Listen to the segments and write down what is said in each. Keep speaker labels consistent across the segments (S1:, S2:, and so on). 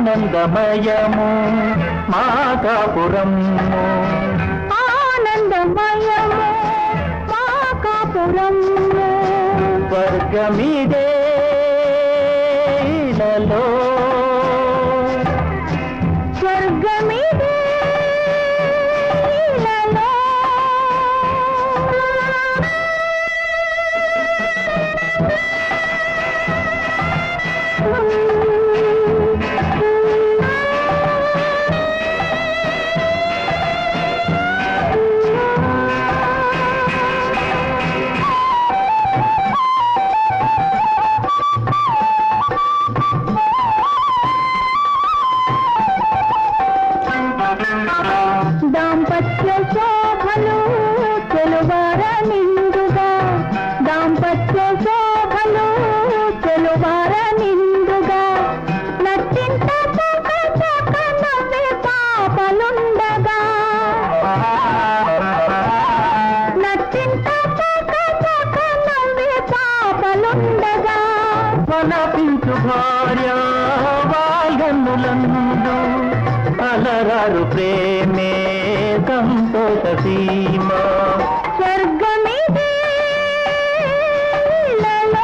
S1: ఆనందమయము మాకాపురము
S2: ఆనందమయము మా కాపురము
S1: స్వర్గమిదే ఇలలో
S2: స్వర్గమిదే ఇలలో. దాంపత్య శోభలు చెలువార నిండుగా దాంపత్య శోభలు చెలువార నిండుగా నట్టింట చక చక నవ్వే పాపలుండగా నట్టింట చక చక నవ్వే పాపలుండగా
S1: వలపించు భార్య వాయనులందు అలరారు ప్రేమే సంతోష సీమ
S2: స్వర్గమిదే ఇలలో.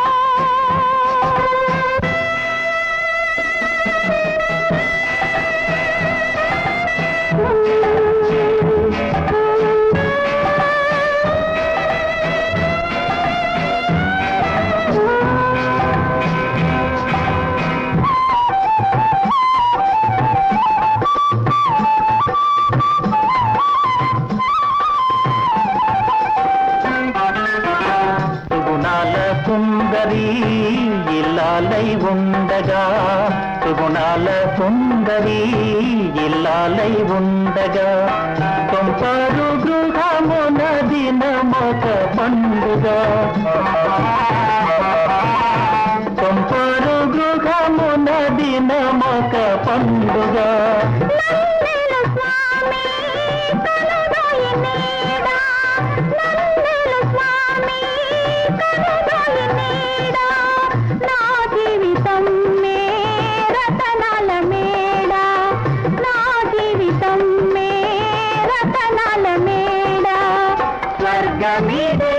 S1: సుగుణాల సుందరి ఇల్లాలై ఉండగా సుగుణాల సుందరి ఇల్లాలై ఉండగా కొంపారు గృహమున దినమొక పండుగ కొంపారు గృహమున దినమొక పండుగ
S2: నన్నెల స్వామి కనుదోయి నీడ నన్నెల స్వామి కనుదోయి నీడ నా జీవితం మే రతనాల మేడ నా జీవితం మే రతనాల మేడ స్వర్గమిదే